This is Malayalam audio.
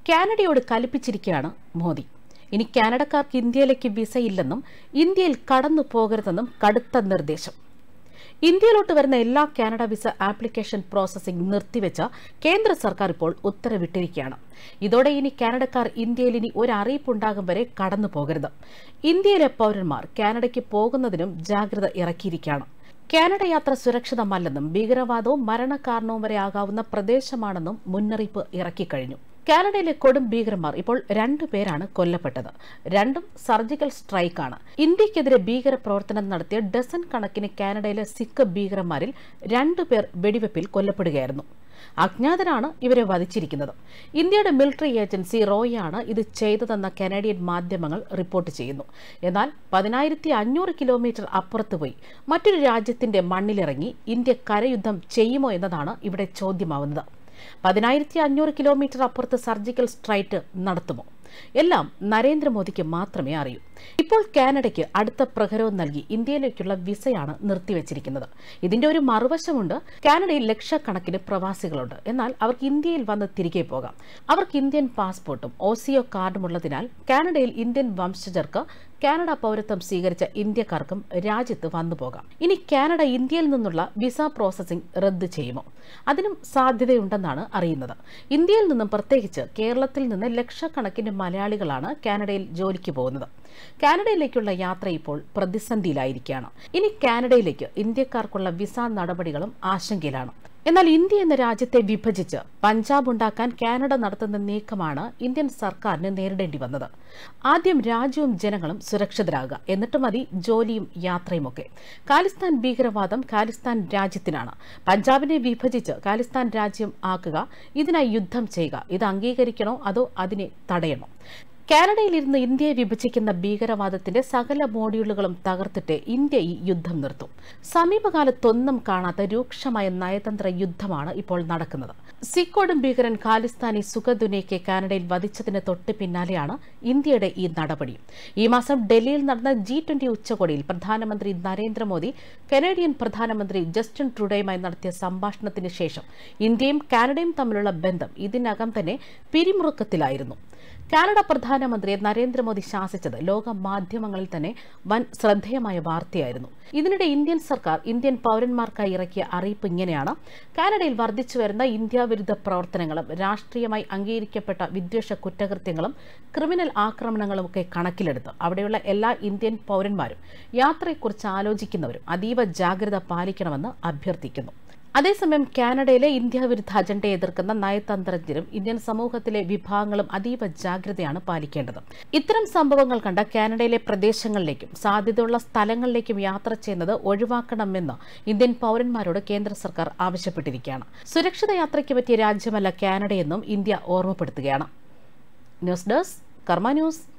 കാനഡയോട് കൽപ്പിച്ചിരിക്കുകയാണ് മോദി ഇനി കാനഡക്കാർക്ക് ഇന്ത്യയിലേക്ക് വിസയില്ലെന്നും ഇന്ത്യയിൽ കടന്നു പോകരുതെന്നും കടുത്ത നിർദ്ദേശം ഇന്ത്യയിലോട്ട് വരുന്ന എല്ലാ കാനഡ വിസ ആപ്ലിക്കേഷൻ പ്രോസസ്സിംഗ് നിർത്തിവെച്ച കേന്ദ്ര സർക്കാർ ഇപ്പോൾ ഉത്തരവിട്ടിരിക്കുകയാണ് ഇതോടെ ഇനി കാനഡക്കാർ ഇന്ത്യയിൽ ഇനി ഒരു അറിയിപ്പുണ്ടാകും വരെ കടന്നു പോകരുത് ഇന്ത്യയിലെ പൌരന്മാർ കാനഡയ്ക്ക് പോകുന്നതിനും ജാഗ്രത ഇറക്കിയിരിക്കുകയാണ് കാനഡ യാത്ര സുരക്ഷിതമല്ലെന്നും ഭീകരവാദവും മരണകാരണവും വരെ ആകാവുന്ന പ്രദേശമാണെന്നും മുന്നറിയിപ്പ് ഇറക്കിക്കഴിഞ്ഞു കാനഡയിലെ കൊടും ഭീകരന്മാർ ഇപ്പോൾ രണ്ടു പേരാണ് കൊല്ലപ്പെട്ടത് രണ്ടും സർജിക്കൽ സ്ട്രൈക്കാണ് ഇന്ത്യക്കെതിരെ ഭീകര പ്രവർത്തനം നടത്തിയ ഡസൻ കണക്കിന് കാനഡയിലെ സിഖ് ഭീകരന്മാരിൽ രണ്ടുപേർ വെടിവെപ്പിൽ കൊല്ലപ്പെടുകയായിരുന്നു അജ്ഞാതരാണ് ഇവരെ വധിച്ചിരിക്കുന്നത് ഇന്ത്യയുടെ മിലിറ്ററി ഏജൻസി റോയാണ് ഇത് ചെയ്തതെന്ന കനേഡിയൻ മാധ്യമങ്ങൾ റിപ്പോർട്ട് ചെയ്യുന്നു എന്നാൽ പതിനായിരത്തി അഞ്ഞൂറ് കിലോമീറ്റർ അപ്പുറത്ത് പോയി മറ്റൊരു രാജ്യത്തിന്റെ മണ്ണിലിറങ്ങി ഇന്ത്യ കരയുദ്ധം ചെയ്യുമോ എന്നതാണ് ഇവിടെ ചോദ്യമാവുന്നത് പതിനായിരത്തി അഞ്ഞൂറ് കിലോമീറ്റർ അപ്പുറത്ത് സർജിക്കൽ സ്ട്രൈക്ക് നടത്തുമോ എല്ലാം നരേന്ദ്രമോദിക്ക് മാത്രമേ അറിയൂ ഇപ്പോൾ കാനഡയ്ക്ക് അടുത്ത പ്രഹരവും നൽകി ഇന്ത്യയിലേക്കുള്ള വിസയാണ് നിർത്തിവച്ചിരിക്കുന്നത് ഇതിന്റെ ഒരു മറുവശമുണ്ട് കാനഡയിൽ ലക്ഷക്കണക്കിന് പ്രവാസികളുണ്ട് എന്നാൽ അവർക്ക് ഇന്ത്യയിൽ വന്ന് തിരികെ പോകാം അവർക്ക് ഇന്ത്യൻ പാസ്പോർട്ടും ഒസിഒ കാർഡും ഉള്ളതിനാൽ കാനഡയിൽ ഇന്ത്യൻ വംശജർക്ക് കാനഡ പൗരത്വം സ്വീകരിച്ച ഇന്ത്യക്കാർക്കും രാജ്യത്ത് വന്നു പോകാം ഇനി കാനഡ ഇന്ത്യയിൽ നിന്നുള്ള വിസ പ്രോസസ്സിംഗ് റദ്ദ് ചെയ്യുമോ അതിനും സാധ്യതയുണ്ടെന്നാണ് അറിയുന്നത് ഇന്ത്യയിൽ നിന്നും പ്രത്യേകിച്ച് കേരളത്തിൽ നിന്ന് ലക്ഷക്കണക്കിന് മലയാളികളാണ് കാനഡയിൽ ജോലിക്ക് പോകുന്നത് കാനഡയിലേക്കുള്ള യാത്ര ഇപ്പോൾ പ്രതിസന്ധിയിലായിരിക്കുകയാണ് ഇനി കാനഡയിലേക്ക് ഇന്ത്യക്കാർക്കുള്ള വിസ നടപടികളും ആശങ്കയിലാണ് എന്നാൽ ഇന്ത്യ എന്ന രാജ്യത്തെ വിഭജിച്ച് പഞ്ചാബ് ഉണ്ടാക്കാൻ കാനഡ നടത്തുന്ന നീക്കമാണ് ഇന്ത്യൻ സർക്കാരിന് നേരിടേണ്ടി വന്നത് ആദ്യം രാജ്യവും ജനങ്ങളും സുരക്ഷിതരാകുക എന്നിട്ട് മതി ജോലിയും യാത്രയുമൊക്കെ ഖാലിസ്ഥാൻ ഭീകരവാദം ഖാലിസ്ഥാൻ രാജ്യത്തിനാണ് പഞ്ചാബിനെ വിഭജിച്ച് ഖാലിസ്ഥാൻ രാജ്യം ആക്കുക ഇതിനായി യുദ്ധം ചെയ്യുക ഇത് അംഗീകരിക്കണോ അതോ അതിനെ തടയണോ കാനഡയിലിരുന്ന് ഇന്ത്യയെ വിഭജിക്കുന്ന ഭീകരവാദത്തിന്റെ സകല മോഡ്യൂളുകളും തകർത്തിട്ട് ഇന്ത്യ ഈ യുദ്ധം നിർത്തും സമീപകാലത്തൊന്നും കാണാത്ത രൂക്ഷമായ നയതന്ത്ര യുദ്ധമാണ് ഇപ്പോൾ നടക്കുന്നത് സിക്കോടും ഭീകരൻ ഖാലിസ്ഥാനി സുഖദുനയ്ക്ക് കാനഡയിൽ വധിച്ചതിന് തൊട്ട് പിന്നാലെയാണ് ഇന്ത്യയുടെ ഈ നടപടി ഈ മാസം ഡൽഹിയിൽ നടന്ന ജി ട്വന്റി ഉച്ചകോടിയിൽ പ്രധാനമന്ത്രി നരേന്ദ്രമോദി കനേഡിയൻ പ്രധാനമന്ത്രി ജസ്റ്റിൻ ട്രൂഡയുമായി നടത്തിയ സംഭാഷണത്തിന് ശേഷം ഇന്ത്യയും കാനഡയും തമ്മിലുള്ള ബന്ധം ഇതിനകം തന്നെ പിരിമുറുക്കത്തിലായിരുന്നു കാനഡ പ്രധാനമന്ത്രിയെ നരേന്ദ്രമോദി ശാസിച്ചത് ലോക മാധ്യമങ്ങളിൽ തന്നെ വൻ ശ്രദ്ധേയമായ വാർത്തയായിരുന്നു ഇതിനിടെ ഇന്ത്യൻ സർക്കാർ ഇന്ത്യൻ പൌരന്മാർക്കായി ഇറക്കിയ അറിയിപ്പ് ഇങ്ങനെയാണ് കാനഡയിൽ വർദ്ധിച്ചു വരുന്ന ഇന്ത്യ വിരുദ്ധ പ്രവർത്തനങ്ങളും രാഷ്ട്രീയമായി അംഗീകരിക്കപ്പെട്ട വിദ്വേഷ കുറ്റകൃത്യങ്ങളും ക്രിമിനൽ ആക്രമണങ്ങളും ഒക്കെ കണക്കിലെടുത്ത് അവിടെയുള്ള എല്ലാ ഇന്ത്യൻ പൌരന്മാരും യാത്രയെക്കുറിച്ച് ആലോചിക്കുന്നവരും അതീവ ജാഗ്രത പാലിക്കണമെന്ന് അഭ്യർത്ഥിക്കുന്നു അതേസമയം കാനഡയിലെ ഇന്ത്യ വിരുദ്ധ അജണ്ടയെ എതിർക്കുന്ന നയതന്ത്രജ്ഞരും ഇന്ത്യൻ സമൂഹത്തിലെ വിഭാഗങ്ങളും അതീവ ജാഗ്രതയാണ് പാലിക്കേണ്ടത് ഇത്തരം സംഭവങ്ങൾ കണ്ട കാനഡയിലെ പ്രദേശങ്ങളിലേക്കും സാധ്യതയുള്ള സ്ഥലങ്ങളിലേക്കും യാത്ര ചെയ്യുന്നത് ഒഴിവാക്കണമെന്ന് ഇന്ത്യൻ പൌരന്മാരോട് കേന്ദ്ര സർക്കാർ ആവശ്യപ്പെട്ടിരിക്കുകയാണ് സുരക്ഷിത യാത്രയ്ക്ക് പറ്റിയ രാജ്യമല്ല കാനഡയെന്നും ഇന്ത്യ ഓർമ്മപ്പെടുത്തുകയാണ് ന്യൂസ് ഡെസ്ക് കർമ്മ ന്യൂസ്